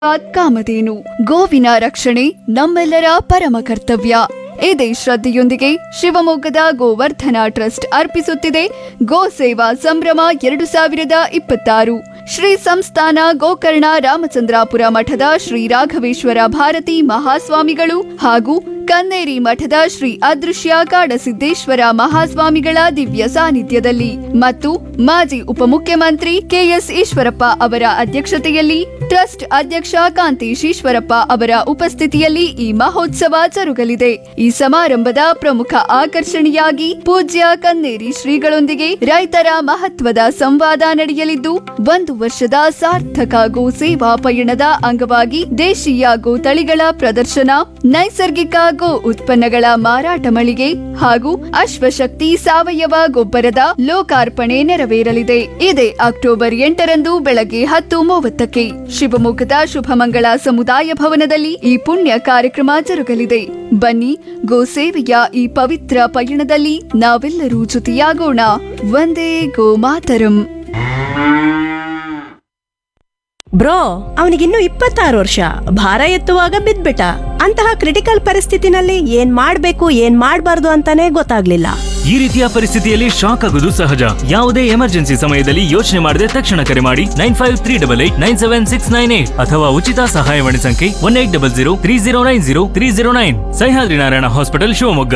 ಕಾಮಧೇನು ಗೋವಿನ ರಕ್ಷಣೆ ನಮ್ಮೆಲ್ಲರ ಪರಮ ಕರ್ತವ್ಯ ಇದೇ ಶ್ರದ್ಧೆಯೊಂದಿಗೆ ಶಿವಮೊಗ್ಗದ ಗೋವರ್ಧನ ಟ್ರಸ್ಟ್ ಅರ್ಪಿಸುತ್ತಿದೆ ಗೋ ಸೇವಾ ಸಂಭ್ರಮ ಎರಡು ಸಾವಿರದ ಇಪ್ಪತ್ತಾರು ಶ್ರೀ ಸಂಸ್ಥಾನ ಗೋಕರ್ಣ ರಾಮಚಂದ್ರಾಪುರ ಮಠದ ಶ್ರೀ ರಾಘವೇಶ್ವರ ಭಾರತಿ ಮಹಾಸ್ವಾಮಿಗಳು ಹಾಗೂ ಕನ್ನೇರಿ ಮಠದ ಶ್ರೀ ಅದೃಶ್ಯ ಕಾಡಸಿದ್ದೇಶ್ವರ ಮಹಾಸ್ವಾಮಿಗಳ ದಿವ್ಯ ಸಾನ್ನಿಧ್ಯದಲ್ಲಿ ಮತ್ತು ಮಾಜಿ ಉಪಮುಖ್ಯಮಂತ್ರಿ ಕೆಎಸ್ ಈಶ್ವರಪ್ಪ ಅವರ ಅಧ್ಯಕ್ಷತೆಯಲ್ಲಿ ಟ್ರಸ್ಟ್ ಅಧ್ಯಕ್ಷ ಕಾಂತೇಶ್ ಈಶ್ವರಪ್ಪ ಅವರ ಉಪಸ್ಥಿತಿಯಲ್ಲಿ ಈ ಮಹೋತ್ಸವ ಜರುಗಲಿದೆ ಈ ಸಮಾರಂಭದ ಪ್ರಮುಖ ಆಕರ್ಷಣೆಯಾಗಿ ಪೂಜ್ಯ ಕನ್ನೇರಿ ಶ್ರೀಗಳೊಂದಿಗೆ ರೈತರ ಮಹತ್ವದ ಸಂವಾದ ನಡೆಯಲಿದ್ದು ಒಂದು ವರ್ಷದ ಸಾರ್ಥಕ ಗೋ ಸೇವಾ ಪಯಣದ ಅಂಗವಾಗಿ ದೇಶೀಯ ಗೋ ತಳಿಗಳ ಪ್ರದರ್ಶನ ನೈಸರ್ಗಿಕ ಗೋ ಉತ್ಪನ್ನಗಳ ಮಾರಾಟ ಮಳಿಗೆ ಹಾಗೂ ಅಶ್ವಶಕ್ತಿ ಸಾವಯವ ಗೊಬ್ಬರದ ಲೋಕಾರ್ಪಣೆ ನೆರವೇರಲಿದೆ ಇದೇ ಅಕ್ಟೋಬರ್ ಎಂಟರಂದು ಬೆಳಗ್ಗೆ ಹತ್ತು ಮೂವತ್ತಕ್ಕೆ ಶಿವಮೊಗ್ಗದ ಶುಭಮಂಗಳ ಸಮುದಾಯ ಭವನದಲ್ಲಿ ಈ ಪುಣ್ಯ ಕಾರ್ಯಕ್ರಮ ಜರುಗಲಿದೆ ಬನ್ನಿ ಗೋ ಸೇವೆಯ ಈ ಪವಿತ್ರ ಪಯಣದಲ್ಲಿ ನಾವೆಲ್ಲರೂ ಜೊತೆಯಾಗೋಣ ಒಂದೇ ಗೋ ಮಾತರಂ ಬ್ರೋ ಅವನಿಗಿನ್ನು ಇಪ್ಪತ್ತಾರು ವರ್ಷ ಭಾರ ಎತ್ತುವಾಗ ಬಿದ್ಬಿಟ್ಟ ಅಂತಹ ಕ್ರಿಟಿಕಲ್ ಪರಿಸ್ಥಿತಿನಲ್ಲಿ ಏನ್ ಮಾಡ್ಬೇಕು ಏನ್ ಮಾಡ್ಬಾರ್ದು ಅಂತಾನೆ ಗೊತ್ತಾಗ್ಲಿಲ್ಲ ಈ ರೀತಿಯ ಪರಿಸ್ಥಿತಿಯಲ್ಲಿ ಶಾಕ್ ಆಗುವುದು ಸಹಜ ಯಾವುದೇ ಎಮರ್ಜೆನ್ಸಿ ಸಮಯದಲ್ಲಿ ಯೋಚನೆ ಮಾಡದೆ ತಕ್ಷಣ ಕರೆ ಮಾಡಿ nine five three double eight nine seven six nine eight ಅಥವಾ ಉಚಿತ ಸಹಾಯವಾಣಿ ಸಂಖ್ಯೆ one eight double zero three zero nine zero three zero nine Sahyadri Narayana hospital Shivamogga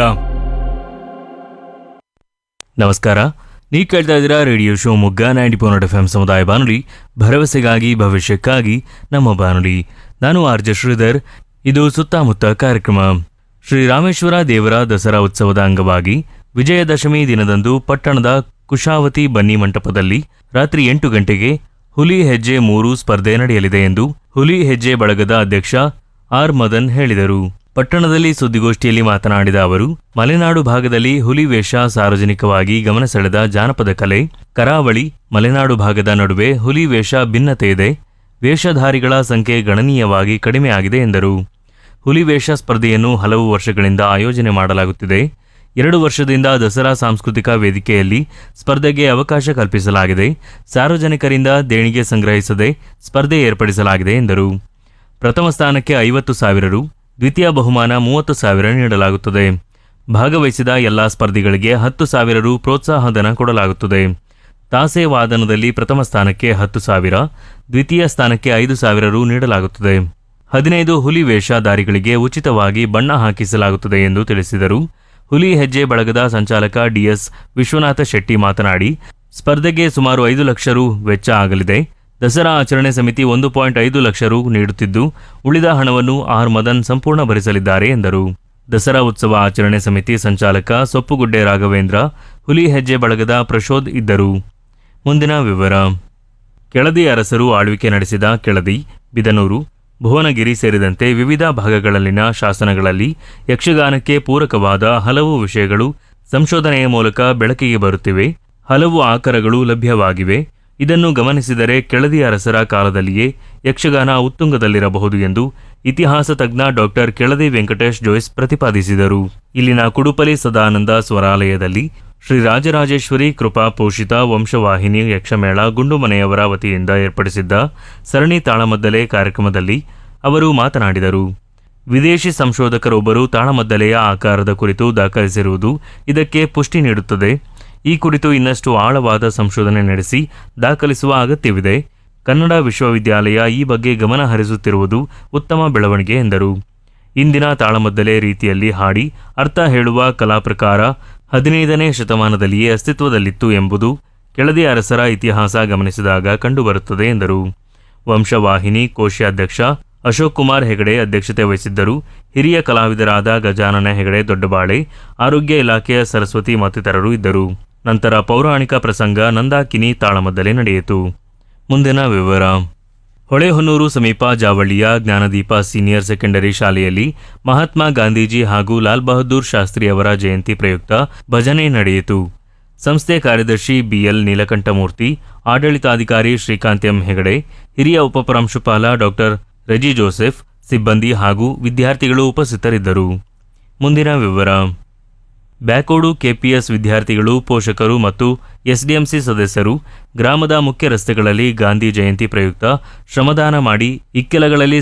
ನಮಸ್ಕಾರ ನೀವು ಕೇಳ್ತಾ ಇದ್ದೀರಾ radio Shivamogga ninety point eight F M ಸಮುದಾಯ ಬಾನುಲಿ ಭರವಸೆಗಾಗಿ ಭವಿಷ್ಯಕ್ಕಾಗಿ ನಮ್ಮ ಬಾನುಲಿ ನಾನು ಆರ್ ಜೆ ಶ್ರೀಧರ್ ಇದು ಸುತ್ತಮುತ್ತ ಕಾರ್ಯಕ್ರಮ ಶ್ರೀರಾಮೇಶ್ವರ ದೇವರ ದಸರಾ ಉತ್ಸವದ ಅಂಗವಾಗಿ ವಿಜಯದಶಮಿ ದಿನದಂದು ಪಟ್ಟಣದ ಕುಶಾವತಿ ಬನ್ನಿ ಮಂಟಪದಲ್ಲಿ ರಾತ್ರಿ ಎಂಟು ಗಂಟೆಗೆ ಹುಲಿ ಹೆಜ್ಜೆ ಮೂರು ಸ್ಪರ್ಧೆ ನಡೆಯಲಿದೆ ಎಂದು ಹುಲಿ ಹೆಜ್ಜೆ ಬಳಗದ ಅಧ್ಯಕ್ಷ ಆರ್ ಮದನ್ ಹೇಳಿದರು ಪಟ್ಟಣದಲ್ಲಿ ಸುದ್ದಿಗೋಷ್ಠಿಯಲ್ಲಿ ಮಾತನಾಡಿದ ಅವರು ಮಲೆನಾಡು ಭಾಗದಲ್ಲಿ ಹುಲಿ ವೇಷ ಸಾರ್ವಜನಿಕವಾಗಿ ಗಮನ ಸೆಳೆದ ಜಾನಪದ ಕಲೆ ಕರಾವಳಿ ಮಲೆನಾಡು ಭಾಗದ ನಡುವೆ ಹುಲಿ ವೇಷ ಭಿನ್ನತೆ ಇದೆ ವೇಷಧಾರಿಗಳ ಸಂಖ್ಯೆ ಗಣನೀಯವಾಗಿ ಕಡಿಮೆ ಆಗಿದೆ ಎಂದರು ಹುಲಿ ವೇಷ ಸ್ಪರ್ಧೆಯನ್ನು ಹಲವು ವರ್ಷಗಳಿಂದ ಆಯೋಜನೆ ಮಾಡಲಾಗುತ್ತಿದೆ ಎರಡು ವರ್ಷದಿಂದ ದಸರಾ ಸಾಂಸ್ಕೃತಿಕ ವೇದಿಕೆಯಲ್ಲಿ ಸ್ಪರ್ಧೆಗೆ ಅವಕಾಶ ಕಲ್ಪಿಸಲಾಗಿದೆ ಸಾರ್ವಜನಿಕರಿಂದ ದೇಣಿಗೆ ಸಂಗ್ರಹಿಸದೆ ಸ್ಪರ್ಧೆ ಏರ್ಪಡಿಸಲಾಗಿದೆ ಎಂದರು ಪ್ರಥಮ ಸ್ಥಾನಕ್ಕೆ ಐವತ್ತು ಸಾವಿರ ರು ದ್ವಿತೀಯ ಬಹುಮಾನ ಮೂವತ್ತು ಸಾವಿರ ನೀಡಲಾಗುತ್ತದೆ ಭಾಗವಹಿಸಿದ ಎಲ್ಲಾ ಸ್ಪರ್ಧಿಗಳಿಗೆ ಹತ್ತು ಸಾವಿರ ರು ಪ್ರೋತ್ಸಾಹಧನ ಕೊಡಲಾಗುತ್ತದೆ ತಾಸೆ ವಾದನದಲ್ಲಿ ಪ್ರಥಮ ಸ್ಥಾನಕ್ಕೆ ಹತ್ತು ಸಾವಿರ ದ್ವಿತೀಯ ಸ್ಥಾನಕ್ಕೆ ಐದು ಸಾವಿರ ರು ನೀಡಲಾಗುತ್ತದೆ ಹದಿನೈದು ಹುಲಿ ವೇಷಧಾರಿಗಳಿಗೆ ಉಚಿತವಾಗಿ ಬಣ್ಣ ಹಾಕಿಸಲಾಗುತ್ತದೆ ಎಂದು ತಿಳಿಸಿದರು ಹುಲಿ ಹೆಜ್ಜೆ ಬಳಗದ ಸಂಚಾಲಕ ಡಿಎಸ್ ವಿಶ್ವನಾಥ ಶೆಟ್ಟಿ ಮಾತನಾಡಿ ಸ್ಪರ್ಧೆಗೆ ಸುಮಾರು ಐದು ಲಕ್ಷ ರು ವೆಚ್ಚ ಆಗಲಿದೆ ದಸರಾ ಆಚರಣೆ ಸಮಿತಿ ಒಂದು ಪಾಯಿಂಟ್ ಐದು ಲಕ್ಷ ರು ನೀಡುತ್ತಿದ್ದು ಉಳಿದ ಹಣವನ್ನು ಆರ್ ಮದನ್ ಸಂಪೂರ್ಣ ಭರಿಸಲಿದ್ದಾರೆ ಎಂದರು ದಸರಾ ಉತ್ಸವ ಆಚರಣೆ ಸಮಿತಿ ಸಂಚಾಲಕ ಸೊಪ್ಪುಗುಡ್ಡೆ ರಾಘವೇಂದ್ರ ಹುಲಿ ಹೆಜ್ಜೆ ಬಳಗದ ಪ್ರಶೋದ್ ಇದ್ದರು ಮುಂದಿನ ವಿವರ ಕೆಳದಿ ಅರಸರು ಆಳ್ವಿಕೆ ನಡೆಸಿದ ಕೆಳದಿ ಬಿದನೂರು ಭುವನಗಿರಿ ಸೇರಿದಂತೆ ವಿವಿಧ ಭಾಗಗಳಲ್ಲಿನ ಶಾಸನಗಳಲ್ಲಿ ಯಕ್ಷಗಾನಕ್ಕೆ ಪೂರಕವಾದ ಹಲವು ವಿಷಯಗಳು ಸಂಶೋಧನೆಯ ಮೂಲಕ ಬೆಳಕಿಗೆ ಬರುತ್ತಿವೆ ಹಲವು ಆಕರಗಳು ಲಭ್ಯವಾಗಿವೆ ಇದನ್ನು ಗಮನಿಸಿದರೆ ಕೆಳದಿ ಅರಸರ ಕಾಲದಲ್ಲಿಯೇ ಯಕ್ಷಗಾನ ಉತ್ತುಂಗದಲ್ಲಿರಬಹುದು ಎಂದು ಇತಿಹಾಸ ತಜ್ಞ ಡಾಕ್ಟರ್ ಕೆಳದಿ ವೆಂಕಟೇಶ್ ಜೋಯ್ಸ್ ಪ್ರತಿಪಾದಿಸಿದರು ಇಲ್ಲಿನ ಕುಡುಪಲಿ ಸದಾನಂದ ಸ್ವರಾಲಯದಲ್ಲಿ ಶ್ರೀ ರಾಜರಾಜೇಶ್ವರಿ ಕೃಪಾ ಪೋಷಿತ ವಂಶವಾಹಿನಿ ಯಕ್ಷಮೇಳ ಗುಂಡುಮನೆಯವರ ವತಿಯಿಂದ ಏರ್ಪಡಿಸಿದ್ದ ಸರಣಿ ತಾಳಮದ್ದಲೆ ಕಾರ್ಯಕ್ರಮದಲ್ಲಿ ಅವರು ಮಾತನಾಡಿದರು ವಿದೇಶಿ ಸಂಶೋಧಕರೊಬ್ಬರು ತಾಳಮದ್ದಲೆಯ ಆಕಾರದ ಕುರಿತು ದಾಖಲಿಸಿರುವುದು ಇದಕ್ಕೆ ಪುಷ್ಟಿ ನೀಡುತ್ತದೆ ಈ ಕುರಿತು ಇನ್ನಷ್ಟು ಆಳವಾದ ಸಂಶೋಧನೆ ನಡೆಸಿ ದಾಖಲಿಸುವ ಅಗತ್ಯವಿದೆ ಕನ್ನಡ ವಿಶ್ವವಿದ್ಯಾಲಯ ಈ ಬಗ್ಗೆ ಗಮನ ಹರಿಸುತ್ತಿರುವುದು ಉತ್ತಮ ಬೆಳವಣಿಗೆ ಎಂದರು ಇಂದಿನ ತಾಳಮದ್ದಲೆ ರೀತಿಯಲ್ಲಿ ಹಾಡಿ ಅರ್ಥ ಹೇಳುವ ಕಲಾ ಪ್ರಕಾರ ಹದಿನೈದನೇ ಶತಮಾನದಲ್ಲಿಯೇ ಅಸ್ತಿತ್ವದಲ್ಲಿತ್ತು ಎಂಬುದು ಕೆಳದಿ ಅರಸರ ಇತಿಹಾಸ ಗಮನಿಸಿದಾಗ ಕಂಡುಬರುತ್ತದೆ ಎಂದರು ವಂಶವಾಹಿನಿ ಕೋಶಾಧ್ಯಕ್ಷ ಅಶೋಕ್ ಕುಮಾರ್ ಹೆಗಡೆ ಅಧ್ಯಕ್ಷತೆ ವಹಿಸಿದ್ದರು ಹಿರಿಯ ಕಲಾವಿದರಾದ ಗಜಾನನ ಹೆಗಡೆ ದೊಡ್ಡಬಾಳೆ ಆರೋಗ್ಯ ಇಲಾಖೆಯ ಸರಸ್ವತಿ ಮತ್ತಿತರರು ಇದ್ದರು ನಂತರ ಪೌರಾಣಿಕ ಪ್ರಸಂಗ ನಂದಾಕಿನಿ ತಾಳಮದ್ದಲೆ ನಡೆಯಿತು ಮುಂದಿನ ವಿವರ ಹೊಳೆಹೊನ್ನೂರು ಸಮೀಪ ಜಾವಳ್ಳಿಯ ಜ್ಞಾನದೀಪ ಸೀನಿಯರ್ ಸೆಕೆಂಡರಿ ಶಾಲೆಯಲ್ಲಿ ಮಹಾತ್ಮ ಗಾಂಧೀಜಿ ಹಾಗೂ ಲಾಲ್ ಬಹದ್ದೂರ್ ಶಾಸ್ತ್ರಿ ಅವರ ಜಯಂತಿ ಪ್ರಯುಕ್ತ ಭಜನೆ ನಡೆಯಿತು ಸಂಸ್ಥೆ ಕಾರ್ಯದರ್ಶಿ ಬಿಎಲ್ ನೀಲಕಂಠಮೂರ್ತಿ ಆಡಳಿತಾಧಿಕಾರಿ ಶ್ರೀಕಾಂತ್ ಎಂ ಹೆಗಡೆ ಹಿರಿಯ ಉಪಪ್ರಾಂಶುಪಾಲ ಡಾಕ್ಟರ್ ರೆಜಿ ಜೋಸೆಫ್ ಸಿಬ್ಬಂದಿ ಹಾಗೂ ವಿದ್ಯಾರ್ಥಿಗಳು ಉಪಸ್ಥಿತರಿದ್ದರು ಮುಂದಿನ ವಿವರ ಬ್ಯಾಕೋಡು ಕೆಪಿಎಸ್ ವಿದ್ಯಾರ್ಥಿಗಳು ಪೋಷಕರು ಮತ್ತು ಎಸ್ಡಿಎಂಸಿ ಸದಸ್ಯರು ಗ್ರಾಮದ ಮುಖ್ಯ ರಸ್ತೆಗಳಲ್ಲಿ ಗಾಂಧಿ ಜಯಂತಿ ಪ್ರಯುಕ್ತ ಶ್ರಮದಾನ ಮಾಡಿ ಇಕ್ಕೆಲಗಳಲ್ಲಿ